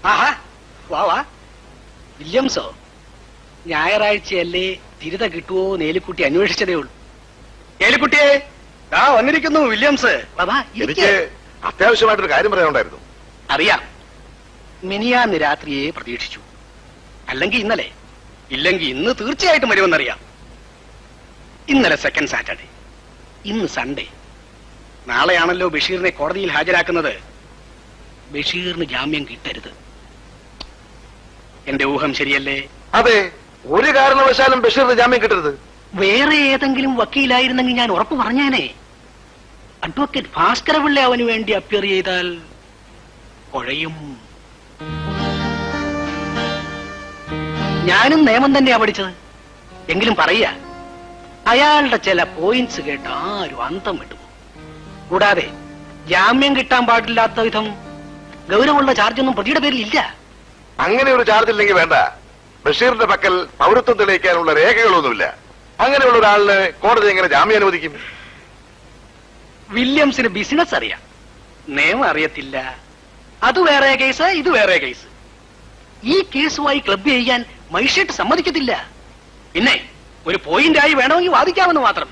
ആഹാ വാ വാ വില്യംസോ ഞായറാഴ്ചയല്ലേ തിരുത കിട്ടുവോ നേലിക്കുട്ടി അന്വേഷിച്ചതേ ഉള്ളൂ ഏലിക്കുട്ടിയെ ആ വന്നിരിക്കുന്നു വില്യംസ് വാ, വാ, ഇരിക്ക്. എനിക്ക് അത്യാവശ്യമായിട്ടൊരു കാര്യം പറയാനുണ്ടായിരുന്നു അറിയാം മിനിയാന്ന് രാത്രിയെ പ്രതീക്ഷിച്ചു അല്ലെങ്കിൽ ഇന്നലെ ഇല്ലെങ്കിൽ ഇന്ന് തീർച്ചയായിട്ടും വരുമെന്നറിയാം ഇന്നലെ സെക്കൻഡ് സാറ്റർഡേ ഇന്ന് സൺഡേ നാളെയാണല്ലോ ബഷീറിനെ കോടതിയിൽ ഹാജരാക്കുന്നത് ബഷീറിന് ജാമ്യം കിട്ടരുത് എന്റെ ഊഹം ശരിയല്ലേ അതെ ഒരു കാരണവശാലും ബഷീറിന് ജാമ്യം കിട്ടരുത് വേറെ ഏതെങ്കിലും വക്കീലായിരുന്നെങ്കിൽ ഞാൻ ഉറപ്പ് പറഞ്ഞേനെ അഡ്വക്കേറ്റ് ഭാസ്കരപിള്ള അവന് വേണ്ടി അപ്പിയർ ചെയ്താൽ കുഴയും ഞാനും നിയമം തന്നെയാ പഠിച്ചത് എങ്കിലും പറയ അയാളുടെ ചില പോയിന്റ്സ് കേട്ട് ആരും അന്തം വിട്ടു കൂടാതെ ജാമ്യം കിട്ടാൻ പാടില്ലാത്ത വിധം ഗൗരവമുള്ള ചാർജൊന്നും പ്രതിയുടെ പേരിൽ ഇല്ല അങ്ങനെ ഒരു ചാർജ് ഇല്ലെങ്കിൽ വേണ്ട ബഷീറിന്റെ പക്കൽ പൗരത്വം തെളിയിക്കാനുള്ള രേഖകളൊന്നുമില്ല അങ്ങനെയുള്ള ഒരാളിന് കോടതി എങ്ങനെ ജാമ്യം അനുവദിക്കും വില്യംസിന് ബിസിനസ് അറിയാം നിയമം അറിയത്തില്ല അത് വേറെ കേസ് ഇത് വേറെ കേസ് ഈ കേസുമായി ക്ലബ് ചെയ്യാൻ മൈഷേട്ട് സമ്മതിക്കത്തില്ല പിന്നെ ഒരു പോയിന്റായി വേണമെങ്കിൽ വാദിക്കാമെന്ന് മാത്രം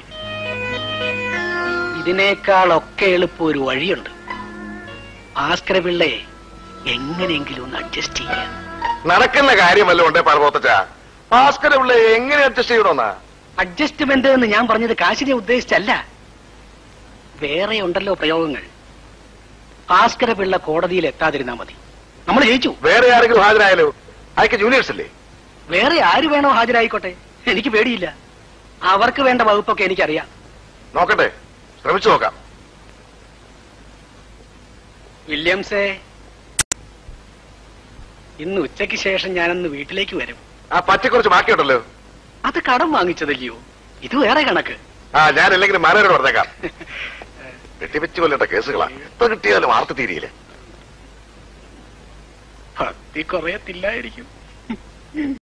ഇതിനേക്കാളൊക്കെ എളുപ്പം ഒരു വഴിയുണ്ട് ഭാസ്കര പിള്ളയെ എങ്ങനെയെങ്കിലും ഒന്ന് അഡ്ജസ്റ്റ് ചെയ്യാൻ നടക്കുന്ന കാര്യമല്ല ഉണ്ടേ പാർവോത്തച്ച ഭാസ്കര പിള്ള എങ്ങനെ അഡ്ജസ്റ്റ് ചെയ്യണമെന്നാ അഡ്ജസ്റ്റ്മെന്റ് എന്ന് ഞാൻ പറഞ്ഞത് കാശിനെ ഉദ്ദേശിച്ചല്ല വേറെ ഉണ്ടല്ലോ പ്രയോഗങ്ങൾ ഭാസ്കര പിള്ള കോടതിയിൽ എത്താതിരുന്നാ മതി നമ്മൾ ജയിച്ചു വേറെ ആരെങ്കിലും ഹാജരായാലോ അയക്ക് ജൂനിയേഴ്സ് അല്ലേ വേറെ ആര് വേണോ ഹാജരായിക്കോട്ടെ എനിക്ക് പേടിയില്ല അവർക്ക് വേണ്ട വകുപ്പൊക്കെ എനിക്കറിയാം നോക്കട്ടെ ശ്രമിച്ചു നോക്കാം വില്യംസേ ഇന്ന് ഉച്ചയ്ക്ക് ശേഷം ഞാനന്ന് വീട്ടിലേക്ക് വരും ആ പച്ചക്കുറച്ച് ബാക്കിയുണ്ടല്ലോ അത് കടം വാങ്ങിച്ചതല്ലയോ ഇത് വേറെ കണക്ക് ആ ഞാൻ അല്ലെങ്കിലും മാനേജരോട് പറഞ്ഞേക്കാം വെട്ടിവെച്ച് കൊല്ലേണ്ട കേസുകളാ എത്ര കിട്ടിയാലും ആർത്തി തീരിയില്ല ഭക്തി കുറയത്തില്ലായിരിക്കും